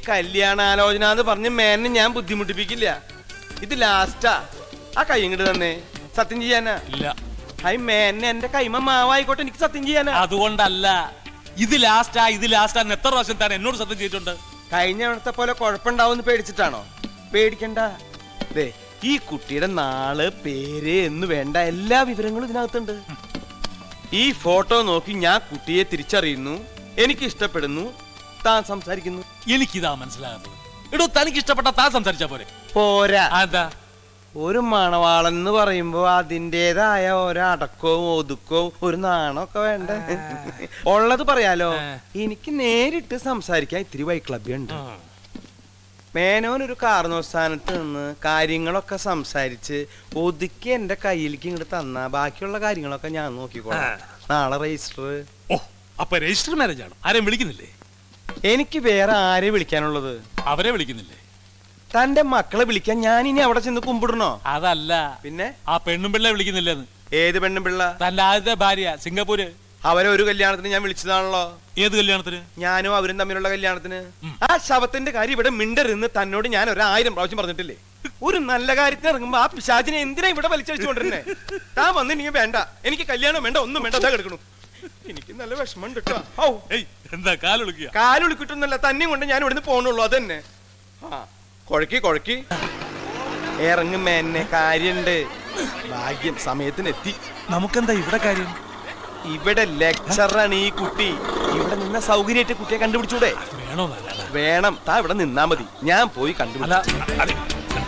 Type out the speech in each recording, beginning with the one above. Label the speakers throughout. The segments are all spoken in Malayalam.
Speaker 1: കല്യാണാലോചന എന്ന് പറഞ്ഞ് മേനെ ഞാൻ ബുദ്ധിമുട്ടിപ്പിക്കില്ല ഇത് ലാസ്റ്റാ ആ കൈ ഇങ്ങോട്ട് തന്നെ സത്യം ചെയ്യാനാ
Speaker 2: ഇല്ല
Speaker 1: ഹൈ മേനെ എന്റെ കൈമ മാവായിക്കോട്ടെ എനിക്ക് സത്യം ചെയ്യാനാ
Speaker 2: അതുകൊണ്ടല്ല ഇത് ലാസ്റ്റാ ഇത് ലാസ്റ്റാ എന്ന് എത്ര പ്രാവശ്യം താൻ എന്നോട് സത്യം ചെയ്തിട്ടുണ്ട്
Speaker 1: കഴിഞ്ഞ തവണത്തെ പോലെ കുഴപ്പമുണ്ടാവും പേടിച്ചിട്ടാണോ പേടിക്കണ്ട ദേ ഈ കുട്ടിയുടെ നാള് പേര് എന്ന് വേണ്ട എല്ലാ വിവരങ്ങളും ഇതിനകത്തുണ്ട് ഈ ഫോട്ടോ നോക്കി ഞാൻ കുട്ടിയെ തിരിച്ചറിയുന്നു എനിക്ക് ഇഷ്ടപ്പെടുന്നു താൻ സംസാരിക്കുന്നു
Speaker 2: എനിക്കിതാ മനസ്സിലാകുന്നത് എടോ തനിക്ക് ഇഷ്ടപ്പെട്ട താൻ സംസാരിച്ചാ പോരെ
Speaker 1: പോരാ
Speaker 2: അതാ
Speaker 1: ഒരു മണവാളൻ എന്ന് പറയുമ്പോ അതിൻ്റെതായ ഓരോ അടക്കവും ഒതുക്കവും ഒരു നാണമൊക്കെ വേണ്ടേ ഉള്ളത് പറയാലോ
Speaker 2: ആ.
Speaker 1: എനിക്ക് നേരിട്ട് സംസാരിക്കാൻ ഇത്തിരി വൈക്ലഭ്യുണ്ട് മേനോൻ ഒരു കാർന്നോസ്ഥാനത്ത് നിന്ന് കാര്യങ്ങളൊക്കെ സംസാരിച്ച് ഒതുക്കി എന്റെ കയ്യിലേക്ക് ഇങ്ങോട്ട് തന്ന ബാക്കിയുള്ള കാര്യങ്ങളൊക്കെ ഞാൻ നോക്കിക്കോളാം നാളെ രജിസ്റ്റർ
Speaker 2: ഓ അപ്പൊ രജിസ്റ്റർ മാരേജ് ആണ് ആരെയും വിളിക്കുന്നില്ലേ
Speaker 1: എനിക്ക് വേറെ ആരെ വിളിക്കാനുള്ളത്
Speaker 2: അവരെ വിളിക്കുന്നില്ലേ
Speaker 1: തന്റെ മക്കളെ വിളിക്കാൻ ഞാൻ ഇനി അവിടെ ചെന്ന് കുമ്പിടണോ
Speaker 2: അതല്ല
Speaker 1: പിന്നെ
Speaker 2: ആ പെണ്ണും പിള്ളെ വിളിക്കുന്നില്ലെന്ന്
Speaker 1: ഏത് പെണ്ണും പിള്ള
Speaker 2: തന്റെ ആദ്യത്തെ ഭാര്യ സിംഗപ്പൂര്
Speaker 1: അവരെ ഒരു കല്യാണത്തിന് ഞാൻ വിളിച്ചതാണല്ലോ
Speaker 2: ഏത് കല്യാണത്തിന്
Speaker 1: ഞാനും അവരും തമ്മിലുള്ള കല്യാണത്തിന്
Speaker 2: ഉം.
Speaker 1: ആ ശവത്തിന്റെ കാര്യം ഇവിടെ മിണ്ടരുന്ന് തന്നോട് ഞാൻ ഒരു ആയിരം പ്രാവശ്യം പറഞ്ഞിട്ടില്ലേ ഒരു നല്ല കാര്യത്തിന് ഇറങ്ങുമ്പോ ആ പിശാചിനെ എന്തിനാ ഇവിടെ വലിച്ചടിച്ചുകൊണ്ടിരുന്നേ താൻ വന്ന് നീ വേണ്ട എനിക്ക് കല്യാണം വേണ്ട ഒന്നും വേണ്ട അതാ കിടക്കണു എനിക്ക് നല്ല വിഷമം കേട്ടോ ഔ
Speaker 2: ഏയ് എന്താ കാലൊളുക്കുക
Speaker 1: കാലുളിക്കിട്ടൊന്നല്ല തന്നെയും കൊണ്ട് ഞാൻ ഇവിടുന്ന് പോണുള്ളൂ അതന്നെ ആ കൊഴക്കി കൊഴക്കി ഇറങ്ങും എന്നെ കാര്യണ്ട് ഭാഗ്യം സമയത്തിന് എത്തി
Speaker 2: നമുക്കെന്താ ഇവിടെ കാര്യം
Speaker 1: ഇവിടെ ലെക്ചറാണ് ഈ കുട്ടി ഇവിടെ നിന്ന സൗകര്യമായിട്ട് കുട്ടിയെ കണ്ടുപിടിച്ചൂടെ
Speaker 2: വേണോ നല്ലതാ
Speaker 1: വേണം താ ഇവിടെ നിന്നാ മതി ഞാൻ പോയി
Speaker 2: അല്ല
Speaker 1: കണ്ടുപിടിച്ചു
Speaker 2: അതെ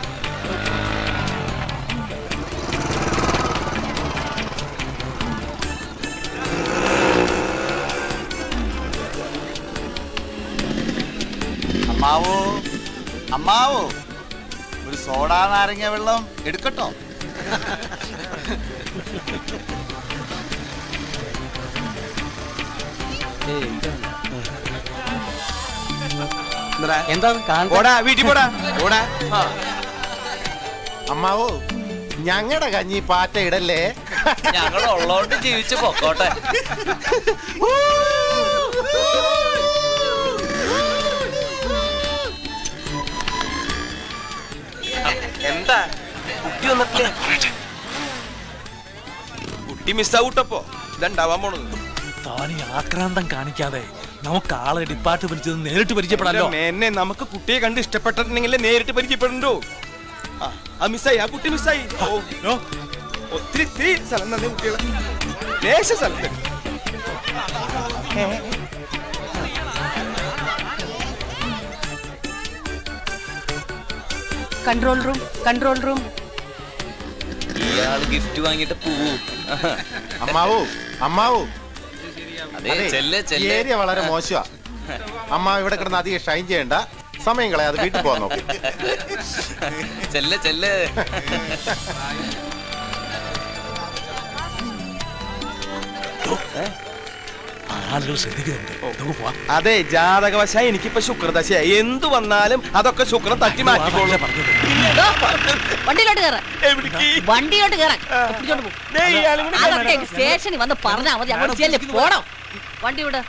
Speaker 3: അമ്മാവോ അമ്മാവോ ഒരു സോഡാ നാരങ്ങ വെള്ളം എടുക്കട്ടോ
Speaker 1: എന്താ പോടാ വീട്ടിൽ പോടാ പോടാ ആ.
Speaker 4: അമ്മാവോ ഞങ്ങളുടെ കഞ്ഞി പാറ്റ ഇടല്ലേ
Speaker 5: ഞങ്ങൾ ഉള്ളോണ്ട് ജീവിച്ചു പൊക്കോട്ടെ
Speaker 1: എന്താ കുട്ടി വന്നിട്ടില്ലേ കുട്ടി മിസ്സാവൂട്ടപ്പോ ഇതുണ്ടാവാൻ പോണത്
Speaker 2: താൻ ഈ ആക്രാന്തം കാണിക്കാതെ നമുക്ക് ആളെ ഡിപ്പാർട്ട്മെന്റിൽ നിന്ന് നേരിട്ട് പരിചയപ്പെടാലോ
Speaker 1: എന്നെ നമുക്ക് കുട്ടിയെ കണ്ട് ഇഷ്ടപ്പെട്ടിട്ടുണ്ടെങ്കിൽ നേരിട്ട് പരിചയപ്പെടണ്ടോ ആ, ആ മിസ്സായി ആ കുട്ടി മിസ്സായി ഓ
Speaker 2: ഓ,
Speaker 1: ഒത്തിരി ഇത്തിരി സ്ഥലം തന്നെ കുട്ടികളെ ലേശ സ്ഥലത്ത്
Speaker 6: കൺട്രോൾ റൂം കൺട്രോൾ റൂം
Speaker 5: ഇയാള് ഗിഫ്റ്റ് വാങ്ങിട്ട് പോവൂ
Speaker 4: അമ്മാവോ അമ്മാവോ
Speaker 5: അതെ
Speaker 4: അതെ,
Speaker 5: ചെല്ല്
Speaker 4: ഈ
Speaker 5: ചെല്ല്
Speaker 4: ഏരിയ വളരെ മോശമാ അമ്മാവ് ഇവിടെ കിടന്ന് അധികം ഷൈൻ ചെയ്യണ്ട സമയം കളയാതെ വീട്ടിൽ പോകാൻ നോക്കി
Speaker 5: ചെല്ല് ചെല്ല്
Speaker 2: ആളുകൾ ശ്രദ്ധിക്കുന്നുണ്ട് നമുക്ക് പോവാം
Speaker 1: അതെ ജാതകവശായി എനിക്കിപ്പോ ശുക്രദശയായി എന്തു വന്നാലും അതൊക്കെ ശുക്രൻ തട്ടി മാറ്റിക്കോളൂ
Speaker 2: അതല്ലേ പറഞ്ഞത്.
Speaker 6: വണ്ടിയിലോട്ട് കയറാൻ
Speaker 1: എവിടേക്ക്?
Speaker 6: വണ്ടിയിലോട്ട് കയറാൻ പിടിച്ചോണ്ട് പോ.
Speaker 1: ദേ, ഇയാളും കൂടി
Speaker 6: അതൊക്കെ സ്റ്റേഷനിൽ വന്ന് പറഞ്ഞാ മതി അങ്ങോട്ട് ചെല്ല് പോണം വണ്ടി വിട്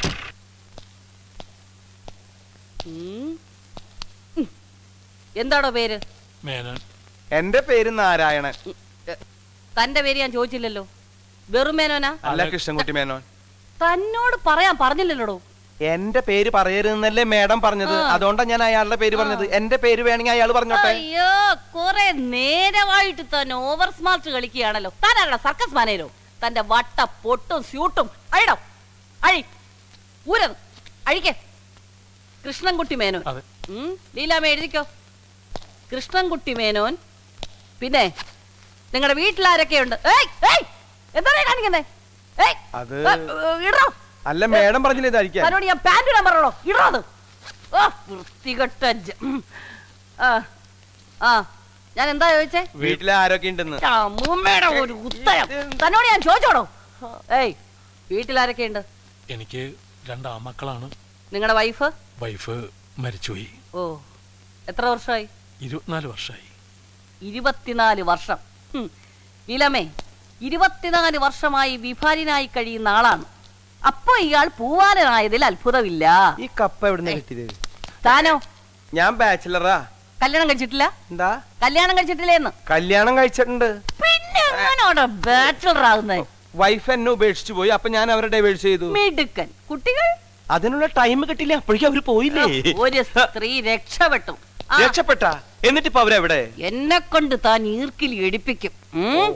Speaker 6: ഉം. ഉം. എന്താടോ പേര്
Speaker 2: മേനോൻ
Speaker 1: എന്റെ പേര് നാരായണൻ
Speaker 6: തന്റെ പേര് ഞാൻ ചോദിച്ചില്ലല്ലോ വെറുമേനോനാ
Speaker 1: അല്ല കൃഷ്ണൻകുട്ടി മേനോൻ
Speaker 6: തന്നോട് പറയാൻ പറഞ്ഞില്ലല്ലോടോ
Speaker 1: എന്റെ പേര് പറയരുതെന്നല്ലേ മേഡം പറഞ്ഞത്
Speaker 6: ആ.
Speaker 1: അതുകൊണ്ടാ ഞാൻ അയാളുടെ പേര് പറഞ്ഞത് എന്റെ പേര് വേണമെങ്കിൽ അയാൾ പറഞ്ഞോട്ടെ
Speaker 6: അയ്യോ കുറെ നേരമായിട്ട് തന്നെ ഓവർ സ്മാർട്ട് കളിക്കുകയാണല്ലോ താനാരണ സർക്കസ് മാനേരോ തന്റെ വട്ട പൊട്ടും സ്യൂട്ടും അഴിടോ അഴി ഊരത് അഴിക്കേ കൃഷ്ണൻകുട്ടി മേനോൻ
Speaker 2: അതെ.
Speaker 6: ഉം, ലീലാമ്മ എഴുതിക്കോ കൃഷ്ണൻകുട്ടി മേനോൻ പിന്നെ നിങ്ങളുടെ വീട്ടിലാരൊക്കെയുണ്ട് ഏയ് ഏയ് എന്താണ് കാണിക്കുന്നേ ഏയ്
Speaker 1: അത്
Speaker 6: ഏ, ഏ, ഇടറോ
Speaker 1: അല്ല മേഡം പറഞ്ഞില്ലേ ഇതായിരിക്കാം
Speaker 6: തന്നോട് ഞാൻ പാന്റ് ഇടാൻ പറഞ്ഞോ ഇടറോ അത് ഓ വൃത്തികെട്ട ജ- ഉം. ആ ആ ഞാൻ എന്താ ചോദിച്ചേ
Speaker 1: വീട്ടിലെ ആരൊക്കെ ഉണ്ടെന്ന്
Speaker 6: അമ്മൂമ്മയുടെ ഒരു ഉത്തരം തന്നോട് ഞാൻ ചോദിച്ചോടോ ഏയ് വീട്ടിലാരൊക്കെയുണ്ട്
Speaker 2: എനിക്ക് രണ്ട് ആമക്കളാണ്
Speaker 6: നിങ്ങളുടെ വൈഫ്
Speaker 2: വൈഫ് മരിച്ചുപോയി
Speaker 6: ഓ എത്ര വർഷമായി
Speaker 2: ഇരുപത്തിനാല് വർഷമായി
Speaker 6: ഇരുപത്തിനാല് വർഷം ഹും. ലീലമ്മേ ഇരുപത്തിനാല് വർഷമായി വിഭാര്യനായി കഴിയുന്ന ആളാണ് അപ്പൊ ഇയാൾ പൂവാലനായതിൽ അത്ഭുതമില്ല
Speaker 1: ഈ കപ്പ എവിടുന്ന് കിട്ടിയത്
Speaker 6: താനോ
Speaker 1: ഞാൻ ബാച്ചിലറാ
Speaker 6: കല്യാണം കഴിച്ചിട്ടില്ല
Speaker 1: എന്താ
Speaker 6: കല്യാണം കഴിച്ചിട്ടില്ലേന്ന്
Speaker 1: കല്യാണം കഴിച്ചിട്ടുണ്ട്
Speaker 6: പിന്നെ എങ്ങനെയാണോ ബാച്ചിലർ ആകുന്നത്
Speaker 1: വൈഫ് എന്നെ ഉപേക്ഷിച്ചു പോയി അപ്പൊ ഞാൻ അവരെ ഡൈവേഴ്സ് ചെയ്തു
Speaker 6: മിടുക്കൻ കുട്ടികൾ
Speaker 1: അതിനുള്ള ടൈം കിട്ടില്ല അപ്പോഴേക്കും അവര് പോയില്ലേ
Speaker 6: ഒരു സ്ത്രീ രക്ഷപ്പെട്ടു ആ,
Speaker 1: രക്ഷപ്പെട്ട എന്നിട്ട് ഇപ്പൊ അവരെവിടെ
Speaker 6: എന്നെ കൊണ്ട് താൻ ഈർക്കിൽ എടുപ്പിക്കും ഉം?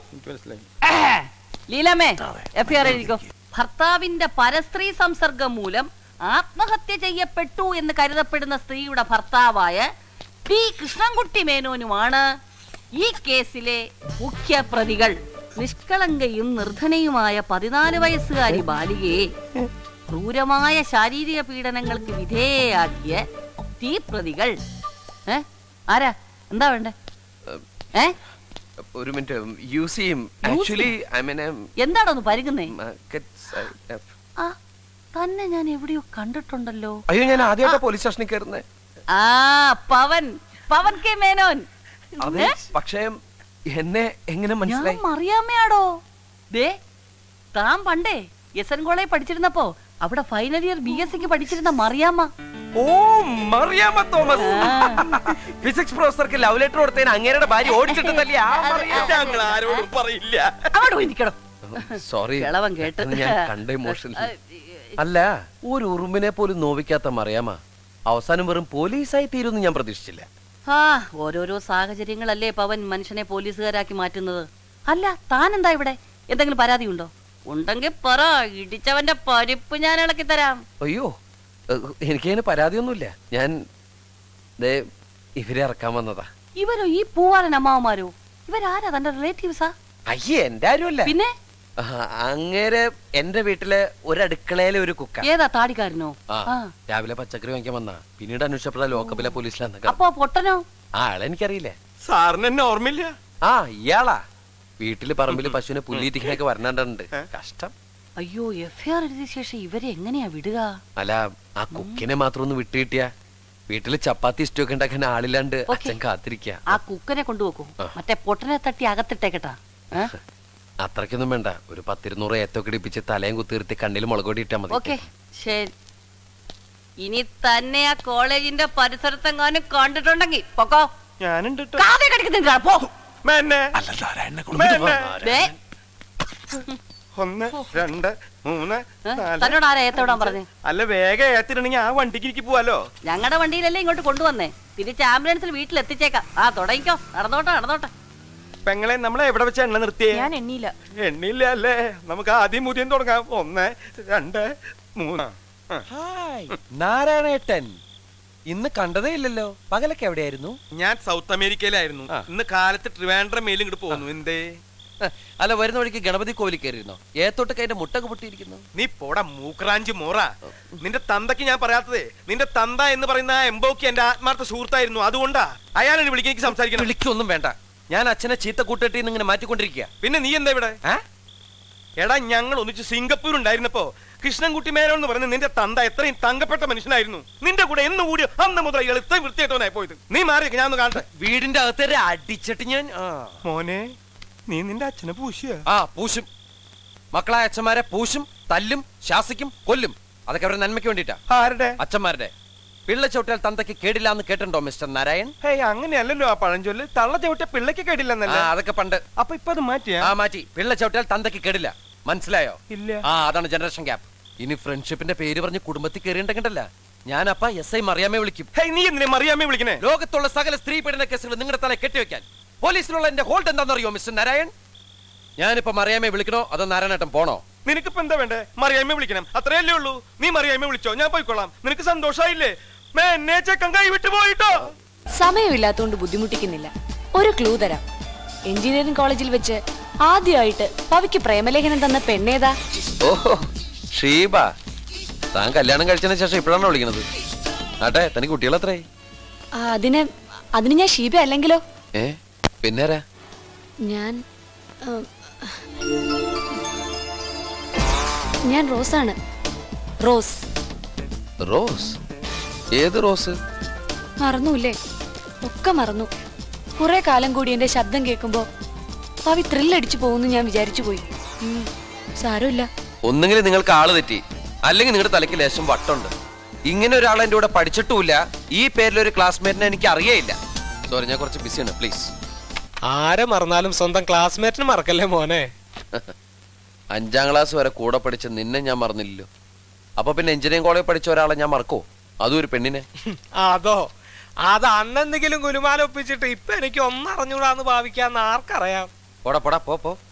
Speaker 6: ലീലാമേ എഫ് ആർ എഴുതിക്കോ ഭർത്താവിന്റെ പരസ്ത്രീ സംസർഗം മൂലം ആത്മഹത്യ ചെയ്യപ്പെട്ടു എന്ന് കരുതപ്പെടുന്ന സ്ത്രീയുടെ ഭർത്താവായ പി കൃഷ്ണൻകുട്ടി മേനോനുമാണ് ഈ കേസിലെ മുഖ്യ പ്രതികൾ നിഷ്കളങ്കയും നിർധനയുമായ പതിനാല് വയസ്സുകാരി ബാലികയെ ക്രൂരമായ ശാരീരിക പീഡനങ്ങൾക്ക് വിധേയയാക്കിയ തീപ്രതികൾ ഏ ആരാ എന്താ വേണ്ടേ ഏ
Speaker 7: ഒരു മിനിറ്റ് യൂസ് ചെയ്യും ആക്ച്വലി ഐ മീൻ
Speaker 6: എന്താണോ ഒന്ന് പരുകുന്നേ ആ തന്നെ ഞാൻ എവിടെയോ കണ്ടിട്ടുണ്ടല്ലോ
Speaker 7: അയ്യോ ഞാൻ ആദ്യമായിട്ടാ പോലീസ് സ്റ്റേഷനിൽ കയറുന്നത്
Speaker 6: ആ പവൻ പവൻ കെ മേനോൻ
Speaker 7: അതെ
Speaker 6: ഏ?
Speaker 7: പക്ഷേ എന്നെ എങ്ങനെ
Speaker 6: ഞാൻ
Speaker 7: മനസ്സിലായി
Speaker 6: മറിയാമ്മയാടോ ദേ താൻ പണ്ടേ എസ് എൻ കോളേജ് പഠിച്ചിരുന്നപ്പോ അവിടെ ഫൈനൽ ഇയർ ബി എസ് സിക്ക് പഠിച്ചിരുന്ന മറിയാമ്മ
Speaker 7: ഓ മറിയാമ്മ തോമസ്
Speaker 6: ആ.
Speaker 7: ഫിസിക്സ് പ്രൊഫസർക്ക് ലവ് ലെറ്റർ കൊടുത്തതിന് അങ്ങേരുടെ ഭാര്യ ഓടിച്ചിട്ട് തല്ലി ആ
Speaker 1: ഞങ്ങൾ ആരോടും പറയില്ല
Speaker 6: അങ്ങോട്ട് പോയി നിൽക്കണം
Speaker 7: സോറി
Speaker 6: കിളവൻ കേട്ട്
Speaker 7: ഞാൻ കണ്ട ഇമോഷൻ അല്ല ഒരു ഉറുമ്പിനെ പോലും നോവിക്കാത്ത മറിയാമ്മ അവസാനം വെറും പോലീസായി തീരുമെന്ന് ഞാൻ പ്രതീക്ഷിച്ചില്ല
Speaker 6: ആ ഓരോരോ സാഹചര്യങ്ങളല്ലേ പവൻ മനുഷ്യനെ പോലീസുകാരാക്കി മാറ്റുന്നത് അല്ല താൻ എന്താ ഇവിടെ എന്തെങ്കിലും പരാതി ഉണ്ടോ ഉണ്ടെങ്കിൽ പറ ഇടിച്ചവന്റെ പരിപ്പ് ഞാൻ ഇളക്കി തരാം
Speaker 7: അയ്യോ ഏഹ്, എനിക്കതിന് പരാതിയൊന്നുമില്ല ഞാൻ ദേ ഇവരെ ഇറക്കാൻ വന്നതാ
Speaker 6: ഇവരോ ഈ പൂവാലൻ അമ്മാവന്മാരോ ഇവരാരാ തന്റെ റിലേറ്റീവ്സാ
Speaker 7: അയ്യേ എന്റെ ആരുമല്ല
Speaker 6: പിന്നെ
Speaker 7: ആ, അങ്ങേരെ എന്റെ വീട്ടിലെ ഒരു അടുക്കളയിലെ ഒരു കുക്ക
Speaker 6: ഏതാ താടിക്കാരനോ
Speaker 7: ആ
Speaker 6: ആ
Speaker 7: രാവിലെ പച്ചക്കറി വാങ്ങിക്കാൻ വന്നാ പിന്നീട് അന്വേഷിച്ചപ്പോഴാ ലോക്കപ്പിലെ പോലീസിലാന്ന്
Speaker 6: അപ്പോ പൊട്ടനോ
Speaker 7: ആ ആളെനിക്കറിയില്ലേ
Speaker 1: സാറിന് എന്നെ ഓർമ്മയില്ല
Speaker 7: ആ ഇയാളാ വീട്ടില് പറമ്പില് പശുവിനെ പുല്ലിരിക്കാനൊക്കെ വരണണ്ടുണ്ട് കഷ്ടം
Speaker 6: അയ്യോ എഫ് ആർ എഴുതിയ ശേഷം ഇവരെ എങ്ങനെയാ വിടുക
Speaker 7: അല്ല ആ കുക്കിനെ മാത്രം ഒന്ന് വിട്ടുകിട്ടിയ വീട്ടില് ചപ്പാത്തി ഇഷ്ടം ഒക്കെ ഉണ്ടാക്കാൻ ആളില്ലാണ്ട്
Speaker 6: ഓക്കേ.
Speaker 7: അച്ഛൻ കാത്തിരിക്ക
Speaker 6: ആ കുക്കനെ കൊണ്ടുപോക്കൂ
Speaker 7: ആ.
Speaker 6: മറ്റേ പൊട്ടനെ തട്ടി അകത്തിട്ടേക്കട്ടാ ഏ?
Speaker 7: അത്രയ്ക്കൊന്നും വേണ്ട ഒരു പത്തിരുന്നൂറ് ഏത്തൊക്കെ ഇടിപ്പിച്ച് തലയും കുത്തിർത്തി കണ്ണിൽ മുളകൊടി ഇട്ടാ മതി
Speaker 6: ഓക്കെ ശരി ഇനി തന്നെ ആ കോളേജിന്റെ പരിസരത്തെങ്ങാനും കണ്ടിട്ടുണ്ടെങ്കിൽ പൊക്കോ
Speaker 1: ഞാനുണ്ട് ട്ടോ.
Speaker 6: കാതെ കടിക്കുന്നില്ല പോ
Speaker 1: മേന്നെ,
Speaker 2: അല്ല നാരായണനെ കൊണ്ട്
Speaker 1: മേന്നെ.
Speaker 6: ദേ,
Speaker 1: ഒന്ന് രണ്ട് മൂന്ന്
Speaker 6: ഏ?
Speaker 1: നാല്
Speaker 6: തന്നോട് ആരാ ഏത്തവിടാൻ പറഞ്ഞേ
Speaker 1: അല്ല വേഗം ഏത്തിട്ടുണ്ടെങ്കിൽ ആ വണ്ടിക്ക് എനിക്ക് പോവാലോ
Speaker 6: ഞങ്ങളുടെ വണ്ടിയിലല്ലേ ഇങ്ങോട്ട് കൊണ്ടുവന്നേ തിരിച്ച് ആംബുലൻസിൽ വീട്ടിൽ എത്തിച്ചേക്കാം ആ തുടങ്ങിക്കോ നടന്നോട്ടെ നടന്നോട്ടെ
Speaker 1: പെങ്ങളെ നമ്മളെ എവിടെ വെച്ച എണ്ണ നിർത്തിയേ
Speaker 8: ഞാൻ എണ്ണിയില്ല
Speaker 1: എണ്ണില്ല അല്ലേ നമുക്ക് ആദ്യം മുതിയം തുടങ്ങാം ഒന്ന് രണ്ട് മൂന്ന് ആ.
Speaker 9: ഹായ് നാരായണേട്ടൻ ഇന്ന് കണ്ടതേ ഇല്ലല്ലോ പകലൊക്കെ എവിടെയായിരുന്നു
Speaker 1: ഞാൻ സൗത്ത് അമേരിക്കയിലായിരുന്നു
Speaker 9: ആ.
Speaker 1: ഇന്ന് കാലത്ത് ട്രിവാൻഡ്രം മേലും ഇങ്ങോട്ട് പോകുന്നു എന്തേ
Speaker 7: അല്ല വരുന്ന വഴിക്ക് ഗണപതി കോവിലിൽ കയറിയിരുന്നോ ഏത്തൊട്ട് കൈന്റെ മുട്ടൊക്കെ പൊട്ടിയിരിക്കുന്നു
Speaker 1: നീ പോടാ മൂക്രാഞ്ച് മോറ നിന്റെ തന്തയ്ക്ക് ഞാൻ പറയാത്തതേ നിന്റെ തന്ത എന്ന് പറയുന്ന ആ എംബോക്ക് എന്റെ ആത്മാർത്ഥ സുഹൃത്തായിരുന്നു അതുകൊണ്ടാ അയാളെ വിളിക്കാൻ എനിക്ക് സംസാരിക്കണം
Speaker 7: വിളിക്കൊന്നും വേണ്ട ഞാൻ അച്ഛനെ ചീത്ത കൂട്ടിട്ട് ഇങ്ങനെ മാറ്റിക്കൊണ്ടിരിക്കുക
Speaker 1: പിന്നെ നീ എന്താ ഇവിടെ എടാ ഞങ്ങൾ ഒന്നിച്ച് സിംഗപ്പൂർ ഉണ്ടായിരുന്നപ്പോ കൃഷ്ണൻകുട്ടി മേനോൻ എന്ന് പറയുന്ന നിന്റെ തന്ത എത്രയും തങ്കപ്പെട്ട മനുഷ്യനായിരുന്നു നിന്റെ കൂടെ എന്ന് കൂടി അന്ന് മുതൽ ഇയാൾ ഇത്രയും വൃത്തിയായിട്ടവനായി പോയത് നീ മാറി ഞാൻ ഒന്ന് കാണട്ടെ
Speaker 7: വീടിന്റെ അകത്തേരെ അടിച്ചിട്ട് ഞാൻ ആ.
Speaker 1: മോനെ നീ നിന്റെ അച്ഛനെ പൂശിയ
Speaker 7: ആ പൂശും മക്കളായ അച്ഛന്മാരെ പൂശും തല്ലും ശാസിക്കും കൊല്ലും അതൊക്കെ അവരുടെ നന്മയ്ക്ക് വേണ്ടിട്ടാ
Speaker 1: ആരുടെ
Speaker 7: അച്ഛന്മാരുടെ പിള്ള ചവിട്ടിയാൽ തന്തയ്ക്ക് കേടില്ല എന്ന് കേട്ടിട്ടുണ്ടോ മിസ്റ്റർ നാരായൺ
Speaker 1: ഹേയ് അങ്ങനെയല്ലല്ലോ ആ പഴഞ്ചൊല്ല് തള്ള ചവിട്ടിയ പിള്ളയ്ക്ക്
Speaker 7: ആ
Speaker 1: കേട്ടില്ലെന്നല്ലേ
Speaker 7: അതൊക്കെ പണ്ട്
Speaker 1: അപ്പൊ ഇപ്പൊ അത് മാറ്റിയാ
Speaker 7: ആ മാറ്റി പിള്ള ചവിട്ടിയാൽ തന്തയ്ക്ക് കേടില്ല മനസ്സിലായോ
Speaker 1: ഇല്ല
Speaker 7: ആ അതാണ് ജനറേഷൻ ഗ്യാപ്പ് ഇനി ഫ്രണ്ട്ഷിപ്പിന്റെ പേര് പറഞ്ഞ് കുടുംബത്തിൽ കയറിയിട്ടുണ്ടല്ല ഞാൻ അപ്പ എസ് ഐ മറിയാമേ വിളിക്കും
Speaker 1: ഹേയ് നീ എന്തിനാ മറിയാമ്മയെ വിളിക്കണേ
Speaker 7: ലോകത്തുള്ള സകല സ്ത്രീ പീഡന കേസുകൾ നിങ്ങളുടെ തല കെട്ടിവെക്കാൻ പോലീസിലുള്ള എന്റെ ഹോൾഡ് എന്താണെന്നറിയോ മിസ്റ്റർ നാരായൺ ഞാനിപ്പോ മറിയാമേ വിളിക്കണോ അതോ നാരായണേട്ടൻ പോണോ
Speaker 1: നിനക്കിപ്പോ എന്താ വേണ്ടേ മറിയാമ്മയെ വിളിക്കണം അത്രയല്ലേ ഉള്ളൂ നീ മറിയാമ്മയെ വിളിച്ചോ ഞാൻ പോയിക്കോളാം നിനക്ക് സന്തോഷായില്ലേ മേ എന്നെ ചെക്കൻ കൈ വിട്ടു പോയിട്ടോ
Speaker 8: സമയമില്ലാത്തോണ്ട് ബുദ്ധിമുട്ടിക്കുന്നില്ല ഒരു ക്ലൂ തരാം എഞ്ചിനീയറിംഗ് കോളേജിൽ വെച്ച് ആദ്യമായിട്ട് പവിക്ക് പ്രേമലേഖനം തന്ന പെണ്ണേതാ
Speaker 7: ഓഹോ ഷീബ താൻ കല്യാണം കഴിച്ചതിന് ശേഷം ഇപ്പോഴാണോ വിളിക്കണത് ആട്ടെ തനിക്ക് കുട്ടികളെത്രേ
Speaker 8: ആ, അതിന് അതിന് ഞാൻ ഷീബ അല്ലെങ്കിലോ
Speaker 7: ഏ പിന്നേരാ
Speaker 8: ഞാൻ ആ, ഞാൻ റോസാണ് റോസ്
Speaker 7: റോസ് ഏത് റോസ്
Speaker 8: മറന്നൂല്ലേ ഒക്കെ മറന്നു കുറെ കാലം കൂടി എന്റെ ശബ്ദം കേൾക്കുമ്പോ പവി ത്രില്ലടിച്ചു പോകുന്നു ഞാൻ വിചാരിച്ചു പോയി ഉം, സാരമില്ല
Speaker 7: ഒന്നുകിൽ നിങ്ങൾക്ക് ആള് തെറ്റി അല്ലെങ്കിൽ നിങ്ങളുടെ തലയ്ക്ക് ലേശം വട്ടുണ്ട് ഇങ്ങനെ ഒരാൾ എന്റെ കൂടെ പഠിച്ചിട്ടുമില്ല ഈ പേരിലൊരു ക്ലാസ്മേറ്റിനെ എനിക്ക് അറിയേയില്ല സോറി ഞാൻ കുറച്ച് ബിസിയാണ് പ്ലീസ്
Speaker 10: ആരെ മറന്നാലും സ്വന്തം ക്ലാസ്മേറ്റിന് മറക്കല്ലേ മോനെ
Speaker 7: അഞ്ചാം ക്ലാസ് വരെ കൂടെ പഠിച്ച നിന്നെ ഞാൻ മറന്നില്ലല്ലോ അപ്പൊ പിന്നെ എഞ്ചിനീയറിംഗ് കോളേജ് പഠിച്ച ഒരാളെ ഞാൻ മറക്കോ അതും ഒരു പെണ്ണിനെ
Speaker 10: അതോ അത് അന്നെന്തെങ്കിലും ഗുലുമാല ഒപ്പിച്ചിട്ട് ഇപ്പൊ എനിക്ക് ഒന്നറിഞ്ഞൂടാന്ന് ഭാവിക്കാന്ന് ആർക്കറിയാം
Speaker 7: പോടാ പോടാ പോ പോ